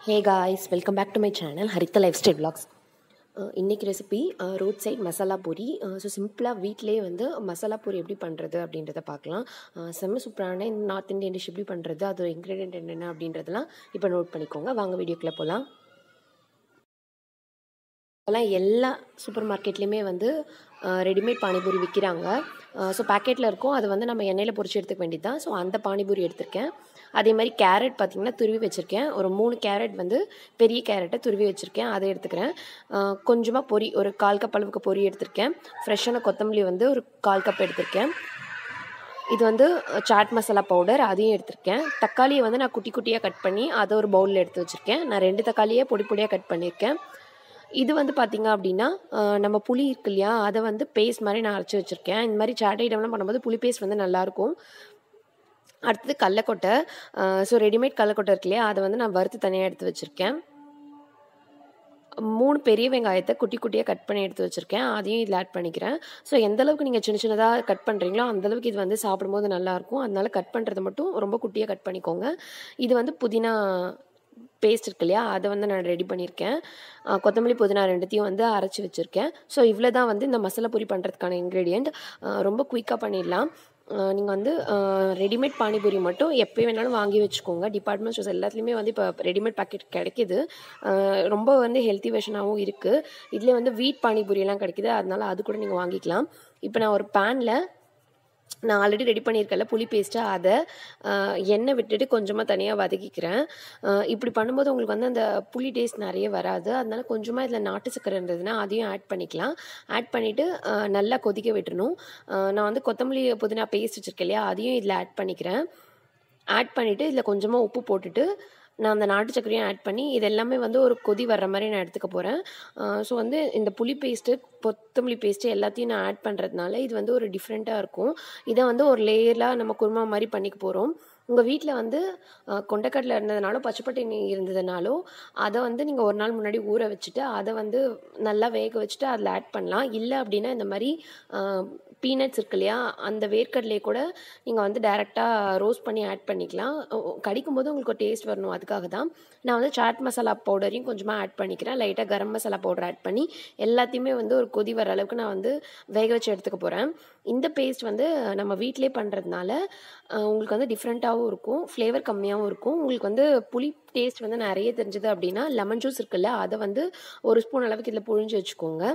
hey guys welcome back to my channel Haritha lifestyle vlogs இன்றைக்கி recipe roadside masala puri so சிம்பிளாக வீட்டிலே வந்து மசாலா பூரி எப்படி பண்ணுறது அப்படின்றத பார்க்கலாம் அஹ் செம்ம சூப்பரான இந்த நார்த் இந்தியன் டிஷ் எப்படி பண்ணுறது அது இன்க்ரீடியன்ட் என்னென்ன அப்படின்றதெல்லாம் இப்போ நோட் பண்ணிக்கோங்க வாங்க வீடியோக்குள்ளே போகலாம் இப்போலாம் எல்லா சூப்பர் மார்க்கெட்லேயுமே வந்து ரெடிமேட் பானிபூரி விற்கிறாங்க ஸோ பேக்கெட்டில் இருக்கும் அது வந்து நம்ம எண்ணெயில் பொரிச்சு எடுத்துக்க வேண்டியது தான் ஸோ அந்த பானிபூரி எடுத்திருக்கேன் அதே மாதிரி கேரட் பார்த்திங்கன்னா துருவி வச்சுருக்கேன் ஒரு மூணு கேரட் வந்து பெரிய கேரட்டை துருவி வச்சுருக்கேன் அதை எடுத்துக்கிறேன் கொஞ்சமாக பொரி ஒரு கால் கப் அளவுக்கு பொரி எடுத்திருக்கேன் ஃப்ரெஷ்ஷான கொத்தமல்லி வந்து ஒரு கால் கப் எடுத்திருக்கேன் இது வந்து சாட் மசாலா பவுடர் அதையும் எடுத்திருக்கேன் தக்காளியை வந்து நான் குட்டி குட்டியாக கட் பண்ணி அதை ஒரு பவுலில் எடுத்து வச்சுருக்கேன் நான் ரெண்டு தக்காளியே பொடி பொடியாக கட் பண்ணியிருக்கேன் இது வந்து பார்த்திங்க அப்படின்னா நம்ம புளி இருக்கு இல்லையா அதை வந்து பேஸ்ட் மாதிரி நான் அரைச்சி வச்சுருக்கேன் இந்த மாதிரி சாட் ஐட்டம்லாம் பண்ணும்போது புளி பேஸ்ட் வந்து நல்லாயிருக்கும் அடுத்தது கடலக்கொட்டை ஸோ ரெடிமேட் கடலக்கொட்டை இருக்கு இல்லையா அதை வந்து நான் வறுத்து தனியாக எடுத்து வச்சுருக்கேன் மூணு பெரிய வெங்காயத்தை குட்டி குட்டியாக கட் பண்ணி எடுத்து வச்சுருக்கேன் அதையும் இதில் ஆட் பண்ணிக்கிறேன் ஸோ எந்த அளவுக்கு நீங்கள் சின்ன சின்னதாக கட் பண்ணுறீங்களோ அந்தளவுக்கு இது வந்து சாப்பிடும்போது நல்லாயிருக்கும் அதனால கட் பண்ணுறது மட்டும் ரொம்ப குட்டியாக கட் பண்ணிக்கோங்க இது வந்து புதினா பேஸ்ட் இருக்கு இல்லையா அதை வந்து நான் ரெடி பண்ணியிருக்கேன் கொத்தமல்லி புதினா ரெண்டுத்தையும் வந்து அரைச்சி வச்சுருக்கேன் ஸோ இவ்வளோ தான் வந்து இந்த மசாலா பொரி பண்ணுறதுக்கான இன்க்ரீடியண்ட் ரொம்ப குயிக்காக பண்ணிடலாம் நீங்கள் வந்து ரெடிமேட் பானிபூரி மட்டும் எப்போ வேணாலும் வாங்கி வச்சுக்கோங்க டிபார்ட்மெண்ட் ஸ்டோர்ஸ் எல்லாத்துலேயுமே வந்து இப்போ ரெடிமேட் பேக்கெட் கிடைக்கிது ரொம்ப வந்து ஹெல்த்தி வெர்ஷனாகவும் இருக்குது இதில் வந்து வீட் பானிபூரியெல்லாம் கிடைக்கிது அதனால அது கூட நீங்கள் வாங்கிக்கலாம் இப்போ நான் ஒரு பேனில் நான் ஆல்ரெடி ரெடி பண்ணியிருக்கல புளி பேஸ்ட்டு அதை எண்ணெய் விட்டுட்டு கொஞ்சமாக தனியாக வதக்கிக்கிறேன் இப்படி பண்ணும்போது உங்களுக்கு வந்து அந்த புளி டேஸ்ட் நிறைய வராது அதனால கொஞ்சமாக இதில் நாட்டு சக்கரை இருந்ததுன்னா அதையும் ஆட் பண்ணிக்கலாம் ஆட் பண்ணிவிட்டு நல்லா கொதிக்க விட்டுணும் நான் வந்து கொத்தமல்லி புதினா பேஸ்ட் வச்சுருக்கேன் இல்லையா அதையும் இதில் ஆட் பண்ணிக்கிறேன் ஆட் பண்ணிவிட்டு இதில் கொஞ்சமாக உப்பு போட்டுட்டு நான் அந்த நாட்டு சக்கரையும் ஆட் பண்ணி இது எல்லாமே வந்து ஒரு கொதி வர்ற மாதிரி நான் எடுத்துக்க போகிறேன் ஸோ வந்து இந்த புளி பேஸ்ட்டு கொத்தமல்லி பேஸ்ட்டு எல்லாத்தையும் நான் ஆட் பண்ணுறதுனால இது வந்து ஒரு டிஃப்ரெண்ட்டாக இருக்கும் இதை வந்து ஒரு லேயராக நம்ம குருமா மாதிரி பண்ணிக்க போகிறோம் உங்கள் வீட்டில் வந்து கொண்டக்கடலை இருந்ததுனாலும் பச்சைப்பட்டை இருந்ததுனாலும் அதை வந்து நீங்கள் ஒரு நாள் முன்னாடி ஊற வச்சுட்டு அதை வந்து நல்லா வேக வச்சுட்டு அதில் ஆட் பண்ணலாம் இல்லை அப்படின்னா இந்த மாதிரி பீனட்ஸ் இருக்கு இல்லையா அந்த வேர்க்கடலையை கூட நீங்கள் வந்து டைரெக்டாக ரோஸ்ட் பண்ணி ஆட் பண்ணிக்கலாம் கடிக்கும் போது உங்களுக்கு ஒரு டேஸ்ட் வரணும் அதுக்காக தான் நான் வந்து சாட் மசாலா பவுடரையும் கொஞ்சமாக ஆட் பண்ணிக்கிறேன் லைட்டாக கரம் மசாலா பவுடர் ஆட் பண்ணி எல்லாத்தையுமே வந்து ஒரு கொதி வர அளவுக்கு நான் வந்து வேக வச்சு எடுத்துக்க போகிறேன் இந்த பேஸ்ட் வந்து நம்ம வீட்டிலே பண்ணுறதுனால உங்களுக்கு வந்து டிஃப்ரெண்ட்டாகவும் இருக்கும் ஃப்ளேவர் கம்மியாகவும் இருக்கும் உங்களுக்கு வந்து புளி டேஸ்ட் வந்து நிறைய தெரிஞ்சது அப்படின்னா லெமன் ஜூஸ் இருக்குல்ல அதை வந்து ஒரு ஸ்பூன் அளவுக்கு இதில் புழிஞ்சு வச்சுக்கோங்க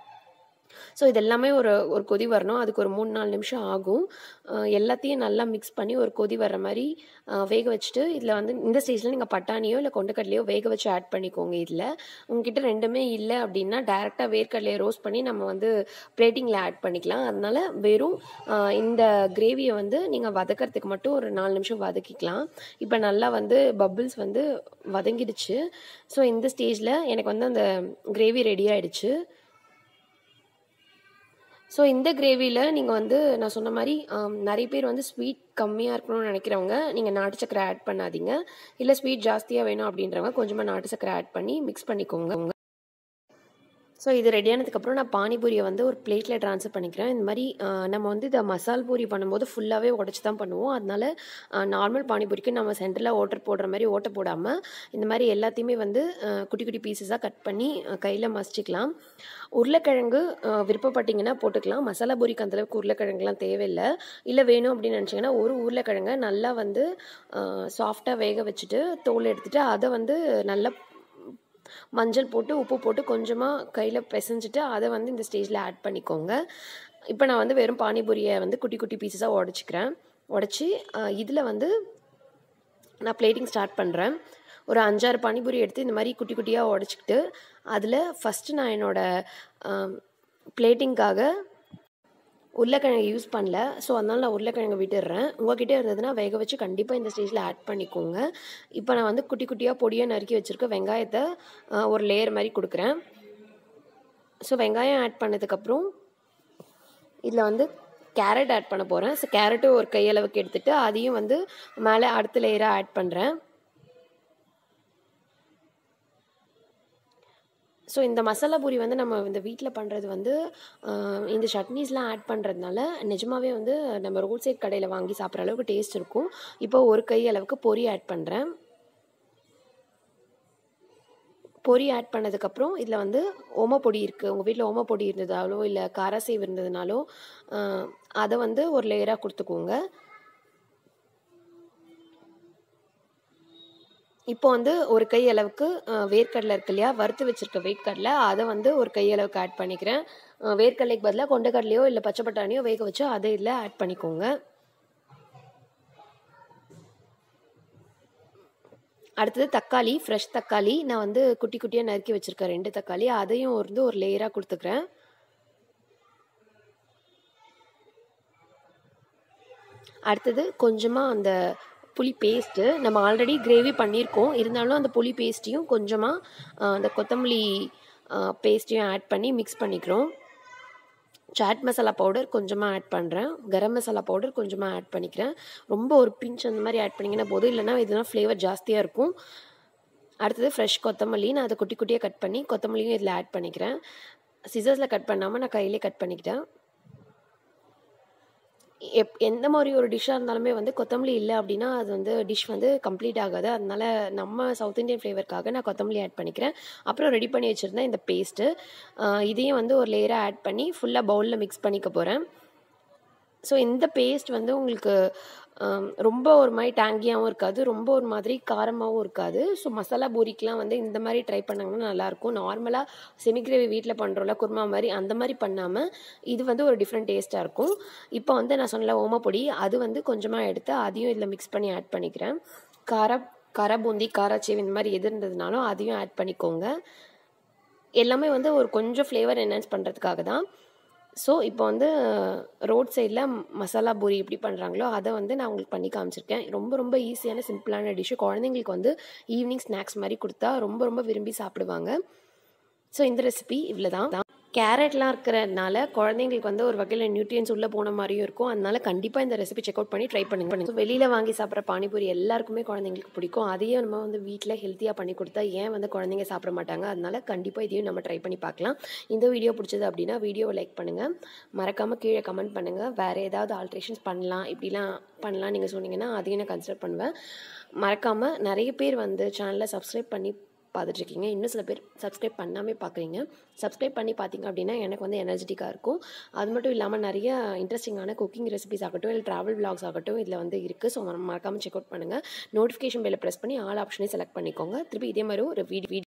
ஸோ இது எல்லாமே ஒரு ஒரு கொதி வரணும் அதுக்கு ஒரு மூணு நாலு நிமிஷம் ஆகும் எல்லாத்தையும் நல்லா மிக்ஸ் பண்ணி ஒரு கொதி வர்ற மாதிரி வேக வச்சுட்டு இதில் வந்து இந்த ஸ்டேஜில் நீங்கள் பட்டாணியோ இல்லை கொண்டக்கடலையோ வேக வச்சு ஆட் பண்ணிக்கோங்க இதில் உங்ககிட்ட ரெண்டுமே இல்லை அப்படின்னா டேரெக்டாக வேர்க்கடலையை ரோஸ்ட் பண்ணி நம்ம வந்து பிளேட்டிங்கில் ஆட் பண்ணிக்கலாம் அதனால் வெறும் இந்த கிரேவியை வந்து நீங்கள் வதக்கிறதுக்கு மட்டும் ஒரு நாலு நிமிஷம் வதக்கிக்கலாம் இப்போ நல்லா வந்து பபிள்ஸ் வந்து வதங்கிடுச்சு ஸோ இந்த ஸ்டேஜில் எனக்கு வந்து அந்த கிரேவி ரெடி ஆகிடுச்சு ஸோ இந்த கிரேவியில் நீங்கள் வந்து நான் சொன்ன மாதிரி நிறைய பேர் வந்து ஸ்வீட் கம்மியாக இருக்கணும்னு நினைக்கிறவங்க நீங்கள் நாட்டு சக்கரை ஆட் பண்ணாதீங்க இல்லை ஸ்வீட் ஜாஸ்தியாக வேணும் அப்படின்றவங்க கொஞ்சமாக நாட்டு சக்கரை ஆட் பண்ணி மிக்ஸ் பண்ணிக்கோங்க ஸோ இது ரெடியானதுக்கப்புறம் நான் பானிபூரியை வந்து ஒரு பிளேட்டில் ட்ரான்ஸ்ஃபர் பண்ணிக்கிறேன் இந்த மாதிரி நம்ம வந்து இதை மசால் பூரி பண்ணும்போது ஃபுல்லாகவே உடச்சி தான் பண்ணுவோம் அதனால நார்மல் பானிபூரிக்கு நம்ம சென்டரில் ஓட்டர் போடுற மாதிரி ஓட்டை போடாமல் இந்த மாதிரி எல்லாத்தையுமே வந்து குட்டி குட்டி பீசஸாக கட் பண்ணி கையில் மசிச்சிக்கலாம் உருளைக்கிழங்கு விருப்பப்பட்டிங்கன்னா போட்டுக்கலாம் மசாலா பூரிக்கு அந்தளவுக்கு உருளைக்கிழங்குலாம் தேவையில்லை இல்லை வேணும் அப்படின்னு நினச்சிங்கன்னா ஒரு உருளைக்கிழங்கை நல்லா வந்து சாஃப்டாக வேக வச்சுட்டு தோல் எடுத்துகிட்டு அதை வந்து நல்லா மஞ்சள் போட்டு உப்பு போட்டு கொஞ்சமாக கையில் பிசைஞ்சிட்டு அதை வந்து இந்த ஸ்டேஜில் ஆட் பண்ணிக்கோங்க இப்போ நான் வந்து வெறும் பானிபூரியை வந்து குட்டி குட்டி பீசஸாக உடச்சிக்கிறேன் உடச்சி இதில் வந்து நான் பிளேட்டிங் ஸ்டார்ட் பண்ணுறேன் ஒரு அஞ்சாறு பானிபூரி எடுத்து இந்த மாதிரி குட்டி குட்டியாக உடச்சிக்கிட்டு அதில் ஃபஸ்ட்டு நான் என்னோடய பிளேட்டிங்காக உருளைக்கிழங்கு யூஸ் பண்ணல ஸோ அதனால் நான் உருளைக்கிழங்கு விட்டுடுறேன் உங்கள்கிட்ட இருந்ததுன்னா வேக வச்சு கண்டிப்பாக இந்த ஸ்டேஜில் ஆட் பண்ணிக்கோங்க இப்போ நான் வந்து குட்டி குட்டியாக பொடியாக நறுக்கி வச்சுருக்க வெங்காயத்தை ஒரு லேயர் மாதிரி கொடுக்குறேன் ஸோ வெங்காயம் ஆட் பண்ணதுக்கப்புறம் இதில் வந்து கேரட் ஆட் பண்ண போகிறேன் ஸோ கேரட்டும் ஒரு கையளவுக்கு எடுத்துகிட்டு அதையும் வந்து மேலே அடுத்த லேயராக ஆட் பண்ணுறேன் ஸோ இந்த மசாலா பூரி வந்து நம்ம இந்த வீட்டில் பண்ணுறது வந்து இந்த சட்னிஸ்லாம் ஆட் பண்ணுறதுனால நிஜமாவே வந்து நம்ம ரோட் சைட் கடையில் வாங்கி சாப்பிட்ற அளவுக்கு டேஸ்ட் இருக்கும் இப்போ ஒரு கை அளவுக்கு பொரி ஆட் பண்ணுறேன் பொரி ஆட் பண்ணதுக்கப்புறம் இதில் வந்து ஓமப்பொடி இருக்குது உங்கள் வீட்டில் ஓமப்பொடி இருந்ததாலோ இல்லை காரசேவ் இருந்ததுனாலோ அஹ், அதை வந்து ஒரு லேயராக கொடுத்துக்கோங்க இப்போ வந்து ஒரு கை அளவுக்கு அஹ், வேர்க்கடலை இருக்கு இல்லையா வறுத்து வச்சிருக்க வேர்க்கடலை அதை வந்து ஒரு கை அளவுக்கு ஆட் பண்ணிக்கிறேன் அஹ், வேர்க்கடலைக்கு பதிலாக கொண்டக்கடலையோ இல்லை பச்சை பட்டாணியோ வேக வச்சோ அதை இதில் ஆட் பண்ணிக்கோங்க அடுத்தது தக்காளி ஃப்ரெஷ் தக்காளி நான் வந்து குட்டி குட்டியாக நறுக்கி வச்சுருக்கேன் ரெண்டு தக்காளி அதையும் வந்து ஒரு லேயராக கொடுத்துக்கிறேன் அடுத்தது கொஞ்சமாக அந்த புளி பேஸ்ட்டு நம்ம ஆல்ரெடி கிரேவி பண்ணியிருக்கோம் இருந்தாலும் அந்த புளி பேஸ்ட்டையும் கொஞ்சமாக அந்த கொத்தமல்லி பேஸ்ட்டையும் ஆட் பண்ணி மிக்ஸ் பண்ணிக்கிறோம் சாட் மசாலா பவுடர் கொஞ்சமாக ஆட் பண்ணுறேன் கரம் மசாலா பவுடர் கொஞ்சமாக ஆட் பண்ணிக்கிறேன் ரொம்ப ஒரு பிஞ்ச் அந்த மாதிரி ஆட் பண்ணிங்கன்னா போதும் இல்லைன்னா இதெல்லாம் ஃப்ளேவர் ஜாஸ்தியாக இருக்கும் அடுத்தது ஃப்ரெஷ் கொத்தமல்லி நான் அதை குட்டி குட்டியாக கட் பண்ணி கொத்தமல்லியும் இதில் ஆட் பண்ணிக்கிறேன் சிசர்ஸில் கட் பண்ணாமல் நான் கையிலே கட் பண்ணிக்கிட்டேன் எப் எந்த மாதிரி ஒரு டிஷ்ஷாக இருந்தாலுமே வந்து கொத்தமல்லி இல்லை அப்படின்னா அது வந்து டிஷ் வந்து கம்ப்ளீட் ஆகாது அதனால நம்ம சவுத் இந்தியன் ஃப்ளேவருக்காக நான் கொத்தமல்லி ஆட் பண்ணிக்கிறேன் அப்புறம் ரெடி பண்ணி வச்சுருந்தேன் இந்த பேஸ்ட்டு இதையும் வந்து ஒரு லேயராக ஆட் பண்ணி ஃபுல்லாக பவுலில் மிக்ஸ் பண்ணிக்க போகிறேன் ஸோ இந்த பேஸ்ட் வந்து உங்களுக்கு ஆம், ரொம்ப ஒரு மாதிரி டேங்கியாகவும் இருக்காது ரொம்ப ஒரு மாதிரி காரமாகவும் இருக்காது ஸோ மசாலா பூரிக்கெலாம் வந்து இந்த மாதிரி ட்ரை பண்ணாங்கன்னா நல்லாயிருக்கும் நார்மலாக செமி கிரேவி வீட்டில் பண்ணுறோம்ல குருமா மாதிரி அந்த மாதிரி பண்ணாமல் இது வந்து ஒரு டிஃப்ரெண்ட் டேஸ்ட்டாக இருக்கும் இப்போ வந்து நான் சொன்னல ஓமப்பொடி அது வந்து கொஞ்சமாக எடுத்து அதையும் இதில் மிக்ஸ் பண்ணி ஆட் பண்ணிக்கிறேன் கார கார பூந்தி காராச்சேவ் இந்த மாதிரி எது இருந்ததுனாலும் அதையும் ஆட் பண்ணிக்கோங்க எல்லாமே வந்து ஒரு கொஞ்சம் ஃப்ளேவர் என்ஹான்ஸ் பண்ணுறதுக்காக தான் ஸோ இப்போ வந்து ரோட் சைடில் மசாலா பூரி எப்படி பண்ணுறாங்களோ அதை வந்து நான் உங்களுக்கு பண்ணி காமிச்சிருக்கேன் ரொம்ப ரொம்ப ஈஸியான சிம்பிளான டிஷ்ஷு குழந்தைங்களுக்கு வந்து ஈவினிங் ஸ்நாக்ஸ் மாதிரி கொடுத்தா ரொம்ப ரொம்ப விரும்பி சாப்பிடுவாங்க ஸோ இந்த ரெசிபி இவ்வளோ தான் கேரட்லாம் இருக்கிறதுனால குழந்தைங்களுக்கு வந்து ஒரு வகையில் நியூட்ரியன்ஸ் உள்ளே போன மாதிரியும் இருக்கும் அதனால கண்டிப்பாக இந்த ரெசிபி செக் அவுட் பண்ணி ட்ரை பண்ணுங்க ஸோ வெளியில் வாங்கி சாப்பிட்ற பானிபூரி எல்லாருக்குமே குழந்தைங்களுக்கு பிடிக்கும் அதையே நம்ம வந்து வீட்டில் ஹெல்த்தியாக பண்ணி கொடுத்தா ஏன் வந்து குழந்தைங்க சாப்பிட மாட்டாங்க அதனால கண்டிப்பாக இதையும் நம்ம ட்ரை பண்ணி பார்க்கலாம் இந்த வீடியோ பிடிச்சது அப்படின்னா வீடியோவை லைக் பண்ணுங்கள் மறக்காமல் கீழே கமெண்ட் பண்ணுங்கள் வேறு ஏதாவது ஆல்ட்ரேஷன்ஸ் பண்ணலாம் இப்படிலாம் பண்ணலாம் நீங்கள் சொன்னீங்கன்னா அதையும் நான் கன்சிடர் பண்ணுவேன் மறக்காமல் நிறைய பேர் வந்து சேனலை சப்ஸ்கிரைப் பண்ணி பார்த்துட்ருக்கீங்க இன்னும் சில பேர் சப்ஸ்கிரைப் பண்ணாமே பார்க்குறீங்க சப்ஸ்கிரைப் பண்ணி பார்த்தீங்க அப்படின்னா எனக்கு வந்து எனர்ஜெட்டிக்காக இருக்கும் அது மட்டும் இல்லாமல் நிறைய இன்ட்ரெஸ்டிங்கான குக்கிங் ரெசிபிஸ் ஆகட்டும் இல்லை ட்ராவல் vlogs ஆகட்டும் இதில் வந்து இருக்குது ஸோ மறக்காமல் செக் அவுட் பண்ணுங்கள் நோட்டிஃபிகேஷன் பெல்லை ப்ரெஸ் பண்ணி ஆல் ஆப்ஷனே செலக்ட் பண்ணிக்கோங்க திருப்பி இதே மாதிரி ஒரு வீடியோ